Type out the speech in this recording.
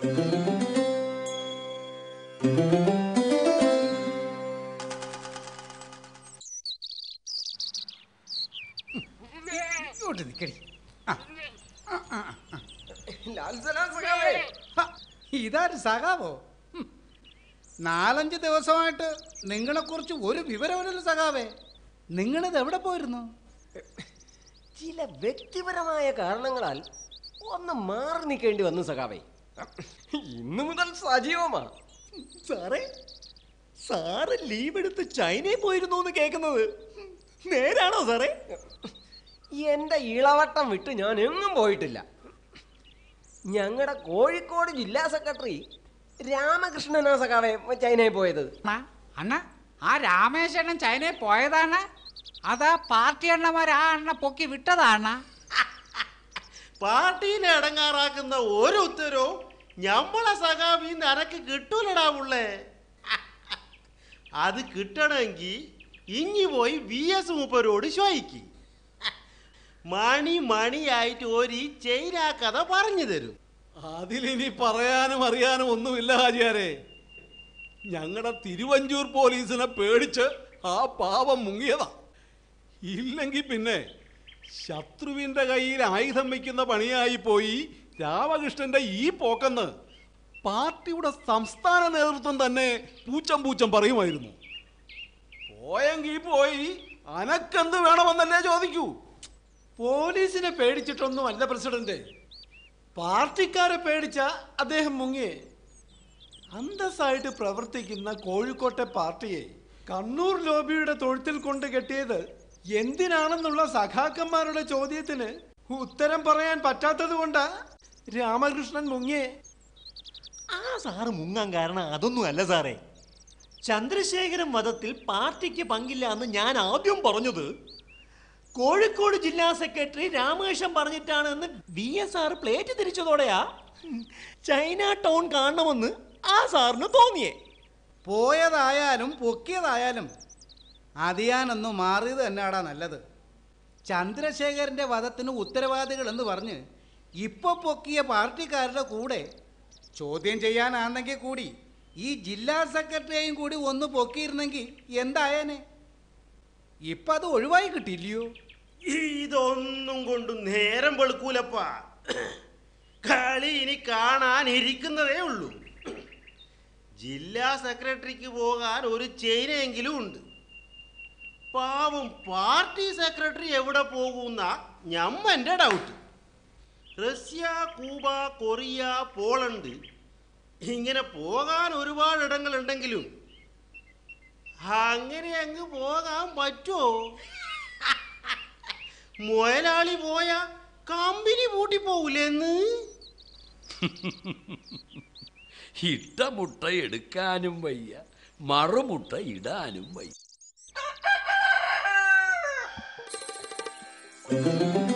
ഇങ്ങോട്ട് നിക്കടി ആ ലാൽ സലാം സഖാവേ ഹ, ഇതാര് സഖാവോ ഹും. നാലഞ്ച് ദിവസമായിട്ട് നിങ്ങളെക്കുറിച്ച് ഒരു വിവരമില്ലല്ലോ സഖാവേ നിങ്ങളിത് എവിടെ പോയിരുന്നു ചില വ്യക്തിപരമായ കാരണങ്ങളാൽ ഒന്ന് മാറി നിൽക്കേണ്ടി വന്നു സഖാവേ ഇന്നു മുതൽ സജീവമാ സാറേ സാറ് ലീവ് എടുത്ത് ചൈനയിൽ പോയിരുന്നു എന്ന് കേൾക്കുന്നത് നേരാണോ സാറേ എന്റെ ഇളവട്ടം വിട്ട് ഞാൻ എങ്ങും പോയിട്ടില്ല ഞങ്ങളുടെ കോഴിക്കോട് ജില്ലാ സെക്രട്ടറി രാമകൃഷ്ണനാ സഖാവേ ചൈനയിൽ പോയത് അണ്ണാ, അണ്ണ ആ രാമേശ്വരൻ ചൈനയിൽ പോയതാണ് അതാ പാർട്ടി അണ്ണമാർ ആ അണ്ണ പൊക്കി വിട്ടതാണ് പാർട്ടിയിലെ അടങ്ങാറാക്കുന്ന ഒരു ഉത്തരവും ഞമ്മളെ സഖാബിന്ന് അനക്ക് കിട്ടൂലടാ പുള്ളേ അത് കിട്ടണമെങ്കിൽ ഇങ്ങി പോയി വി എസ് മൂപ്പരോട് ചോദിക്ക് മണി മണിയായിട്ട് ഒരു ചൈന കഥ പറഞ്ഞു തരും അതിലിനി പറയാനും അറിയാനും ഒന്നുമില്ല ഹാജിയാരെ ഞങ്ങളുടെ തിരുവഞ്ചൂർ പോലീസിനെ പേടിച്ച് ആ പാവം മുങ്ങിയതാ ഇല്ലെങ്കിൽ പിന്നെ ശത്രുവിന്റെ കയ്യിൽ ആയുധം വയ്ക്കുന്ന പണിയായി പോയി രാമകൃഷ്ണന്റെ ഈ പോക്കെന്ന് പാർട്ടിയുടെ സംസ്ഥാന നേതൃത്വം തന്നെ പൂച്ചം പൂച്ചം പറയുമായിരുന്നു പോയെങ്കിൽ പോയി അനക്കെന്ത് വേണമെന്നല്ലേ ചോദിക്കൂ പോലീസിനെ പേടിച്ചിട്ടൊന്നും അല്ല പ്രസിഡന്റ് പാർട്ടിക്കാരെ പേടിച്ച അദ്ദേഹം മുങ്ങിയേ അന്തസ്സായിട്ട് പ്രവർത്തിക്കുന്ന കോഴിക്കോട്ടെ പാർട്ടിയെ കണ്ണൂർ ലോബിയുടെ തൊഴുത്തിൽ കൊണ്ട് കെട്ടിയത് എന്തിനാണെന്നുള്ള സഖാക്കന്മാരുടെ ചോദ്യത്തിന് ഉത്തരം പറയാൻ പറ്റാത്തത് കൊണ്ടാ രാമകൃഷ്ണൻ മുങ്ങിയേ ആ സാറ് മുങ്ങാൻ കാരണം അതൊന്നും അല്ല സാറേ ചന്ദ്രശേഖരൻ വധത്തിൽ പാർട്ടിക്ക് പങ്കില്ല എന്ന് ഞാൻ ആദ്യം പറഞ്ഞത് കോഴിക്കോട് ജില്ലാ സെക്രട്ടറി രാമകൃഷ്ണൻ പറഞ്ഞിട്ടാണ് എന്ന് വി എസ് ആർ പ്ലേറ്റ് തിരിച്ചതോടെയാ ചൈന ടൗൺ കാണണമെന്ന് ആ സാറിന് തോന്നിയേ പോയതായാലും പൊക്കിയതായാലും അതിയാനൊന്നു മാറിയത് തന്നെയാടാ നല്ലത് ചന്ദ്രശേഖരന്റെ വധത്തിന് ഉത്തരവാദികൾ എന്ന് പറഞ്ഞ് ഇപ്പൊ പൊക്കിയ പാർട്ടിക്കാരുടെ കൂടെ ചോദ്യം ചെയ്യാനാണെങ്കിൽ കൂടി ഈ ജില്ലാ സെക്രട്ടറിയെയും കൂടി ഒന്ന് പൊക്കിയിരുന്നെങ്കിൽ എന്തായേനെ ഇപ്പൊ അത് ഒഴിവായി കിട്ടില്ലയോ ഇതൊന്നും കൊണ്ട് നേരം വെളുക്കൂലപ്പാ കളി ഇനി കാണാൻ ഇരിക്കുന്നതേ ഉള്ളൂ ജില്ലാ സെക്രട്ടറിക്ക് പോകാൻ ഒരു ചെയിനെങ്കിലും ഉണ്ട് പാവം പാർട്ടി സെക്രട്ടറി എവിടെ പോകുന്ന ഞമ്മൻ്റെ doubt Russia Cuba Korea Poland ഇങ്ങനെ പോകാൻ ഒരുപാട് ഇടങ്ങളുണ്ടെങ്കിലും അങ്ങനെ അങ്ങ് പോകാൻ പറ്റുമോ മുതലാളി പോയ കമ്പനി പൂട്ടിപ്പോകൂലെന്ന് ഇട്ട മുട്ട എടുക്കാനും വയ്യ മറുമുട്ട ഇടാനും വയ്യ